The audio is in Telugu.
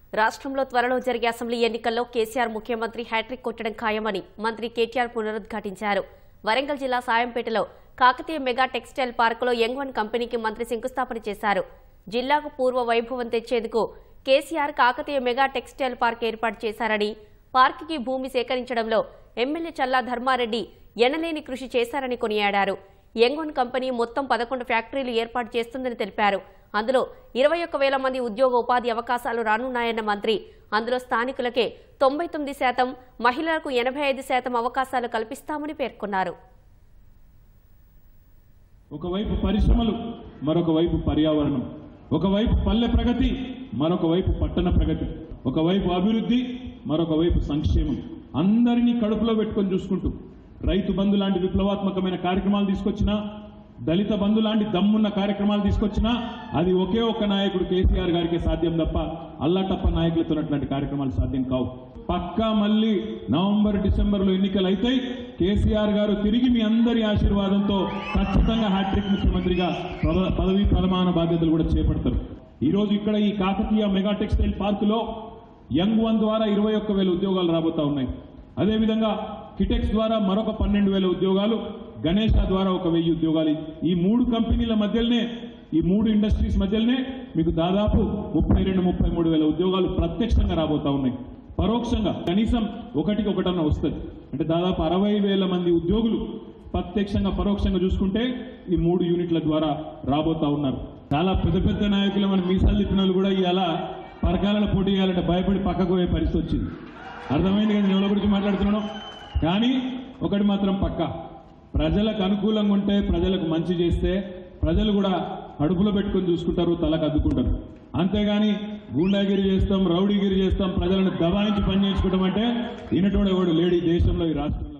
రాష్ట్రంలో త్వరలో జరిగే అసెంబ్లీ ఎన్నికల్లో కేసీఆర్ ముఖ్యమంత్రి హ్యాట్రిక్ కొట్టడం ఖాయమని మంత్రి కేటీఆర్ పునరుద్ఘాటించారు వరంగల్ జిల్లా సాయంపేటలో కాకతీయ మెగా టెక్స్టైల్ పార్కులో యంగ్ వన్ కంపెనీకి మంత్రి శంకుస్థాపన చేశారు జిల్లాకు పూర్వ వైభవం తెచ్చేందుకు KCR Kakatiya mega textile park ఏర్పాటు చేశారని పార్కుకి భూమి సేకరించడంలో ఎమ్మెల్యే చల్లా ధర్మారెడ్డి ఎనలేని కృషి చేశారని కొనియాడారు యంగ్ వన్ కంపెనీ మొత్తం పదకొండు ఫ్యాక్టరీలు ఏర్పాటు చేస్తుందని తెలిపారు అందులో ఇరవై ఒక్క వేల మంది ఉద్యోగ ఉపాధి అవకాశాలు రానున్నాయన్న మంత్రి అందులో స్థానికులకే తొంభై తొమ్మిది శాతం మహిళలకు ఎనభై ఐదు శాతం అవకాశాలు కల్పిస్తామని పేర్కొన్నారు ఒకవైపు పరిశ్రమలు మరొక వైపు పర్యావరణం ఒకవైపు పల్లె ప్రగతి మరొక వైపు పట్టణ ప్రగతి ఒకవైపు అభివృద్ధి మరొక వైపు సంక్షేమం అందరినీ కడుపులో పెట్టుకొని చూసుకుంటూ రైతు బంధు లాంటి విప్లవాత్మకమైన కార్యక్రమాలు తీసుకొచ్చినా దళిత బంధు లాంటి దమ్మున్న కార్యక్రమాలు తీసుకొచ్చినా అది ఒకే ఒక్క నాయకుడు కేసీఆర్ గారికి సాధ్యం తప్ప అల్లాటప్ప నాయకులతో ఉన్నటువంటి కార్యక్రమాలు సాధ్యం కావు పక్కా మళ్ళీ నవంబర్ డిసెంబర్లో ఎన్నికలు అయితాయి కేసీఆర్ గారు తిరిగి మీ అందరి ఆశీర్వాదంతో ఖచ్చితంగా హ్యాట్రిక్ ముఖ్యమంత్రిగా పద- పదవీ ప్రమాణ బాధ్యతలు కూడా చేపడతారు ఈ రోజు ఇక్కడ ఈ కాకతీయ మెగా టెక్స్టైల్ పార్కులో యంగ్ వన్ ద్వారా ఇరవై ఒక్క వేల ఉద్యోగాలు రాబోతా ఉన్నాయి అదేవిధంగా కిటెక్స్ ద్వారా మరొక పన్నెండు వేల ఉద్యోగాలు గణేష ద్వారా ఒక వెయ్యి ఉద్యోగాలు ఈ మూడు కంపెనీల మధ్యలోనే ఈ మూడు ఇండస్ట్రీస్ మధ్యలోనే మీకు దాదాపు ముప్పై రెండు ముప్పై మూడు వేల ఉద్యోగాలు ప్రత్యక్షంగా రాబోతా ఉన్నాయి పరోక్షంగా కనీసం ఒకటికి ఒకటన్నా వస్తుంది అంటే దాదాపు అరవై వేల మంది ఉద్యోగులు ప్రత్యక్షంగా పరోక్షంగా చూసుకుంటే ఈ మూడు యూనిట్ల ద్వారా రాబోతా ఉన్నారు చాలా పెద్ద పెద్ద నాయకులు మన మీసాలు తిప్పిన వాళ్ళు కూడా ఇవాళ పరకాలలో పోటీ చేయాలంటే భయపడి పక్కకు పోయే పరిస్థితి వచ్చింది అర్థమైంది కదా నేను ఎవరి గురించి మాట్లాడుతున్నాను కానీ ఒకటి మాత్రం పక్క ప్రజలకు అనుకూలంగా ఉంటే ప్రజలకు మంచి చేస్తే ప్రజలు కూడా అడుపులో పెట్టుకొని చూసుకుంటారు తలకు అద్దుకుంటారు అంతేగాని గూండాగిరి చేస్తాం రౌడీగిరి చేస్తాం ప్రజలను దబాయించి పని చేయించుకోవడం అంటే ఈనటోడు ఎవడు లేడు ఈ దేశంలో ఈ రాష్ట్రంలో